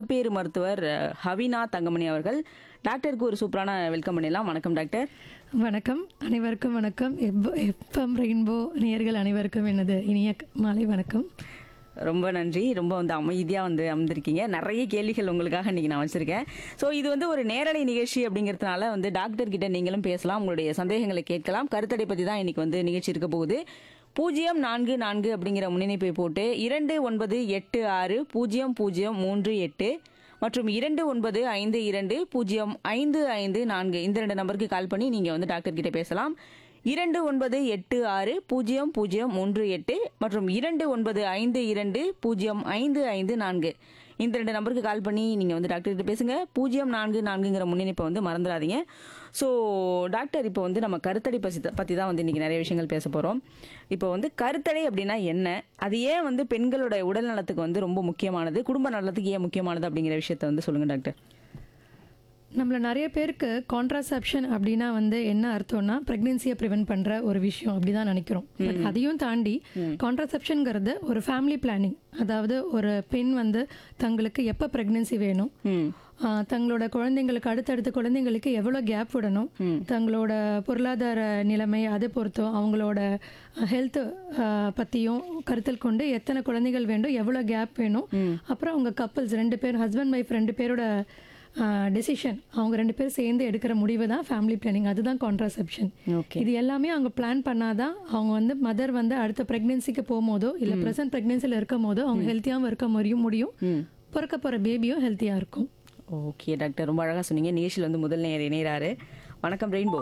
மகப்பேறு மருத்துவர் அஹ், ஹவினா தங்கமணி அவர்கள் டாக்டருக்கு ஒரு சூப்பரான வெல்கம் பண்ணிடலாம் வணக்கம் டாக்டர் வணக்கம் அனைவருக்கும் வணக்கம் எப் எஃப்எம் ரெயின்போ நேயர்கள் அனைவருக்கும் எனது இனிய மாலை வணக்கம் ரொம்ப நன்றி ரொம்ப வந்து அமைதியாக வந்து அமர்ந்திருக்கீங்க நிறைய கேள்விகள் உங்களுக்காக இன்னைக்கு நான் வச்சிருக்கேன் ஸோ இது வந்து ஒரு நேரலை நிகழ்ச்சி அப்படிங்கிறதுனால வந்து டாக்டர் கிட்ட நீங்களும் பேசலாம் உங்களுடைய சந்தேகங்களை கேட்கலாம் கருத்தடை பற்றி தான் இன்னைக்கு வந்து நிகழ்ச்சி இருக்க போகுது பூஜ்ஜியம் நான்கு நான்கு அப்படிங்கிற முன்னிணைப்பை போட்டு இரண்டு ஒன்பது எட்டு ஆறு பூஜ்ஜியம் பூஜ்ஜியம் மூன்று எட்டு மற்றும் இரண்டு ஒன்பது ஐந்து இரண்டு பூஜ்ஜியம் ஐந்து ஐந்து நான்கு இந்த ரெண்டு நம்பருக்கு கால் பண்ணி நீங்கள் வந்து டாக்டர் கிட்ட பேசலாம் இரண்டு ஒன்பது எட்டு ஆறு பூஜ்ஜியம் பூஜ்ஜியம் மூன்று எட்டு மற்றும் இரண்டு ஒன்பது ஐந்து இரண்டு பூஜ்ஜியம் ஐந்து ஐந்து நான்கு இந்த ரெண்டு நம்பருக்கு கால் பண்ணி நீங்கள் வந்து டாக்டர் கிட்ட பேசுங்க பூஜ்ஜியம் நான்கு நான்குங்கிற முன்னிணைப்பை வந்து மறந்துடாதீங்க ஸோ டாக்டர் இப்போ வந்து நம்ம கருத்தடை பசி பற்றி தான் வந்து இன்றைக்கி நிறைய விஷயங்கள் பேச போகிறோம் இப்போ வந்து கருத்தடை அப்படின்னா என்ன அது ஏன் வந்து பெண்களோட உடல் நலத்துக்கு வந்து ரொம்ப முக்கியமானது குடும்ப நலத்துக்கு ஏன் முக்கியமானது அப்படிங்கிற விஷயத்த வந்து சொல்லுங்கள் டாக்டர் நம்மள நிறைய பேருக்கு கான்ட்ராசெப்ஷன் அப்படின்னா வந்து என்ன அர்த்தம்னா ப்ரெக்னென்சியை ப்ரிவென்ட் பண்ணுற ஒரு விஷயம் அப்படி தான் நினைக்கிறோம் பட் அதையும் தாண்டி கான்ட்ராசெப்ஷனுங்கிறது ஒரு ஃபேமிலி பிளானிங் அதாவது ஒரு பெண் வந்து தங்களுக்கு எப்போ ப்ரெக்னென்சி வேணும் ம் ஆஹ் தங்களோட குழந்தைங்களுக்கு அடுத்தடுத்த குழந்தைங்களுக்கு எவ்வளோ கேப் விடணும் தங்களோட பொருளாதார நிலைமை அதை பொறுத்தும் அவங்களோட ஹெல்த் பற்றியும் கருத்தில் கொண்டு எத்தனை குழந்தைகள் வேண்டும் எவ்வளோ கேப் வேணும் அப்புறம் அவங்க கப்பல்ஸ் ரெண்டு பேர் ஹஸ்பண்ட் ஒய்ஃப் ரெண்டு பேரோட டெசிஷன் அவங்க ரெண்டு பேரும் சேர்ந்து எடுக்கிற முடிவு தான் ஃபேமிலி பிளானிங் அதுதான் கான்ட்ராசெப்ஷன் ஓகே இது எல்லாமே அவங்க பிளான் பண்ணாதான் அவங்க வந்து மதர் வந்து அடுத்த ப்ரெக்னென்சிக்கு போகும்போதோ இல்லை ப்ரெசன்ட் ப்ரெக்னென்சியில் இருக்கும் போதோ அவங்க ஹெல்த்தியாகவும் இருக்க முடியும் முடியும் ம் பிறக்க போகிற பேபியும் ஹெல்த்தியாக இருக்கும் ஓகே டாக்டர் ரொம்ப அழகாக சொன்னீங்க நிகழ்ச்சியில் வந்து முதல் நேர் இணைகிறாரு வணக்கம் ரெயின்போ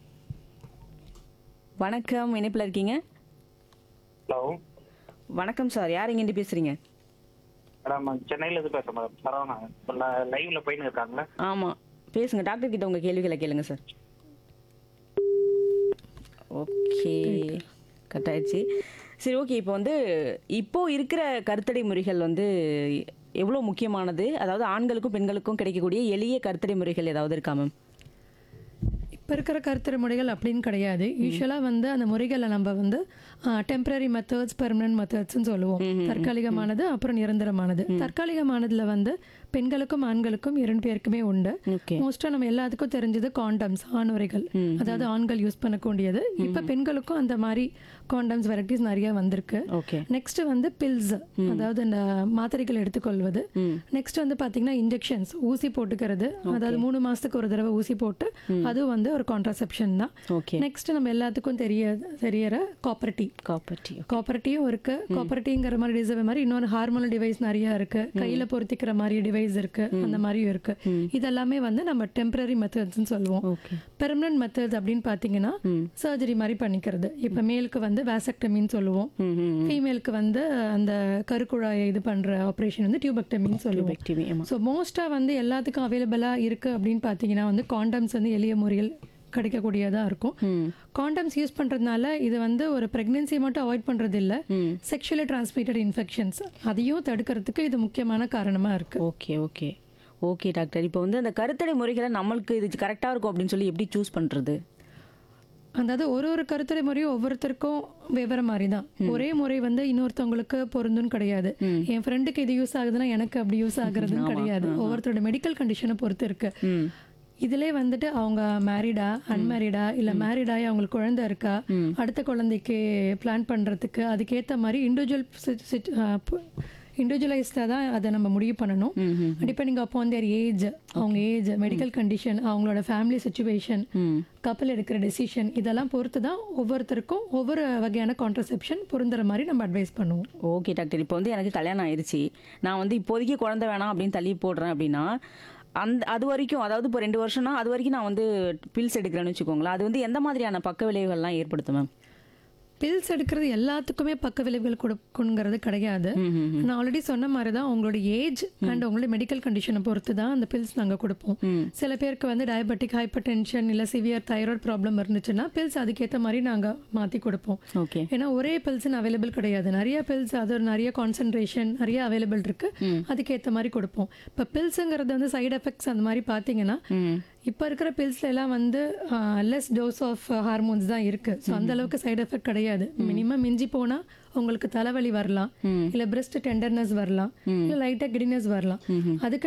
வணக்கம் இணைப்பில் இருக்கீங்க ஹலோ வணக்கம் சார் யார் இங்கேருந்து பேசுகிறீங்க மேடம் சென்னையில இருந்து பேசுறேன் மேடம் சரவணன் இப்போ லைவ்ல போயின்னு இருக்காங்களா ஆமாம் பேசுங்க டாக்டர் கிட்ட உங்கள் கேள்விகளை கேளுங்க சார் ஓகே கட் ஆயிடுச்சு சரி ஓகே இப்போ வந்து இப்போ இருக்கிற கருத்தடை முறைகள் வந்து எவ்வளோ முக்கியமானது அதாவது ஆண்களுக்கும் பெண்களுக்கும் கிடைக்கக்கூடிய எளிய கருத்தடை முறைகள் ஏதாவது இருக்கா மேம் இப்போ இருக்கிற கருத்துரை முறைகள் அப்படின்னு கிடையாது யூஸ்வலாக வந்து அந்த முறைகளை நம்ம வந்து டெம்பரரி மெத்தட்ஸ் பெர்மனன்ட் மெத்தட்ஸ்னு சொல்லுவோம் தற்காலிகமானது அப்புறம் நிரந்தரமானது தற்காலிகமானதுல வந்து பெண்களுக்கும் ஆண்களுக்கும் இரண்டு பேருக்குமே உண்டு ஓகே மோஸ்ட்டாக நம்ம எல்லாத்துக்கும் தெரிஞ்சது காண்டம்ஸ் ஆணுரைகள் அதாவது ஆண்கள் யூஸ் பண்ணக்கூடியது இப்போ பெண்களுக்கும் அந்த மாதிரி காண்டம்ஸ் வெரைட்டிஸ் நிறைய வந்திருக்கு ஓகே நெக்ஸ்ட் வந்து பில்ஸ் அதாவது இந்த மாத்திரைகள் எடுத்துக்கொள்வது நெக்ஸ்ட் வந்து பாத்தீங்கன்னா இன்ஜெக்ஷன்ஸ் ஊசி போட்டுக்கிறது அதாவது மூணு மாசத்துக்கு ஒரு தடவை ஊசி போட்டு அதுவும் வந்து ஒரு கான்ட்ராசெப்ஷன் தான் ஓகே நெக்ஸ்ட் நம்ம எல்லாத்துக்கும் தெரிய தெரியற காப்பர்ட்டி காப்பர்ட்டி காப்பர்ட்டியும் இருக்கு காப்பர்ட்டிங்கிற மாதிரி டிசைவ் மாதிரி இன்னொரு ஹார்மோனல் டிவைஸ் நிறைய இருக்கு கையில பொருத்திக்கிற மாதிரி டிவைஸ் இருக்கு அந்த மாதிரியும் இருக்கு இதெல்லாமே வந்து நம்ம டெம்பரரி மெத்தட்ஸ்னு சொல்லுவோம் ஓகே பெர்மனன்ட் மெத்தட்ஸ் அப்படின்னு பாத்தீங்கன்னா சர்ஜரி மாதிரி பண்ணிக்கிறது இப்ப மேலுக்கு வந்து வேசக்டமின்னு சொல்லுவோம் ம் ம் ஃபீமேலுக்கு வந்து அந்த கருக்குழாயை இது பண்ற ஆப்ரேஷன் வந்து டியூபெக்டமின்னு சொல்லுவோம் வெக்டிமி ஆமாம் ஸோ மோஸ்ட்டாக வந்து எல்லாத்துக்கும் அவைலபிளாக இருக்குது அப்படின்னு பார்த்தீங்கன்னா வந்து காண்டம்ஸ் வந்து எளிய முறையில் கிடைக்கக்கூடியதாக இருக்கும் ம் காண்டம்ஸ் யூஸ் பண்ணுறதுனால இது வந்து ஒரு ப்ரெக்னென்சி மட்டும் அவாய்ட் பண்ணுறது இல்லை ம் செக்ஷுவலி டிரான்ஸ்மிட்டட் இன்ஃபெக்ஷன்ஸ் அதையும் தடுக்கிறதுக்கு இது முக்கியமான காரணமாக இருக்குது ஓகே ஓகே ஓகே டாக்டர் இப்போ வந்து அந்த கருத்தடை முறைகளை நம்மளுக்கு இது கரெக்டாக இருக்கும் அப்படின்னு சொல்லி எப்படி சூஸ் பண்ணுறது அதாவது ஒரு ஒரு கருத்துரை முறையும் ஒவ்வொருத்தருக்கும் வெவ்வேறு மாதிரி தான் ஒரே முறை வந்து இன்னொருத்தவங்களுக்கு பொருந்துன்னு கிடையாது என் ஃப்ரெண்டுக்கு இது யூஸ் ஆகுதுன்னா எனக்கு அப்படி யூஸ் ஆகுறதுன்னு கிடையாது ஒவ்வொருத்தரோட மெடிக்கல் கண்டிஷனை பொறுத்து இருக்கு ம் இதிலே வந்துட்டு அவங்க மேரிடா அன்மேரிடா இல்லை மேரிடாகி அவங்களுக்கு குழந்தை இருக்கா அடுத்த குழந்தைக்கு பிளான் பண்ணுறதுக்கு அதுக்கேற்ற மாதிரி இண்டிவிஜுவல் இண்டிவிஜுவலைஸ்டாக தான் அதை நம்ம முடிவு பண்ணணும் டிபெண்டிங் அப்பான் தேர் ஏஜ் அவங்க ஏஜ் மெடிக்கல் கண்டிஷன் அவங்களோட ஃபேமிலி சுச்சுவேஷன் ம் கப்பல் எடுக்கிற டெசிஷன் இதெல்லாம் பொறுத்து தான் ஒவ்வொருத்தருக்கும் ஒவ்வொரு வகையான கான்ட்ரசெப்ஷன் பொருந்துற மாதிரி நம்ம அட்வைஸ் பண்ணுவோம் ஓகே டாக்டர் இப்போ வந்து எனக்கு கல்யாணம் ஆயிடுச்சு நான் வந்து இப்போதைக்கு குழந்தை வேணாம் அப்படின்னு தள்ளி போடுறேன் அப்படின்னா அந்த அது வரைக்கும் அதாவது இப்போ ரெண்டு வருஷம்னா அது வரைக்கும் நான் வந்து பில்ஸ் எடுக்கிறேன்னு வச்சுக்கோங்களேன் அது வந்து எந்த மாதிரியான பக்க விளைவுகள்லாம் ஏற்படுத்தும் மேம் பில்ஸ் எடுக்கிறது எல்லாத்துக்குமே பக்க விளைவுகள் கொடுக்குங்கிறது கிடையாது நான் ஆல்ரெடி சொன்ன மாதிரி தான் உங்களோட ஏஜ் அண்ட் உங்களோட மெடிக்கல் கண்டிஷனை பொறுத்து தான் அந்த பில்ஸ் நாங்கள் கொடுப்போம் சில பேருக்கு வந்து டயபெட்டிக் ஹைப்பர் டென்ஷன் இல்லை சிவியர் தைராய்டு ப்ராப்ளம் இருந்துச்சுன்னா பில்ஸ் அதுக்கேற்ற மாதிரி நாங்கள் மாற்றி கொடுப்போம் ஓகே ஏன்னா ஒரே பில்ஸ்னு அவைலபிள் கிடையாது நிறைய பில்ஸ் அது ஒரு நிறைய கான்சென்ட்ரேஷன் நிறைய அவைலபிள் இருக்கு அதுக்கேற்ற மாதிரி கொடுப்போம் இப்போ பில்ஸுங்கிறது வந்து சைடு எஃபெக்ட்ஸ் அந்த மாதிரி பார்த்தீங்கன்னா இப்போ இருக்கிற பில்ஸ்ல எல்லாம் வந்து லெஸ் டோஸ் ஆஃப் ஹார்மோன்ஸ் தான் இருக்கு ஸோ அந்த அளவுக்கு சைடு எஃபெக்ட் கிடையாது மினிமம் மிஞ்சி போனா உங்களுக்கு தலைவலி வரலாம் இல்ல பிரஸ்ட் டெண்டர்னஸ் வரலாம் இல்ல லைட்டா கிடினஸ் வரலாம் அதுக்கு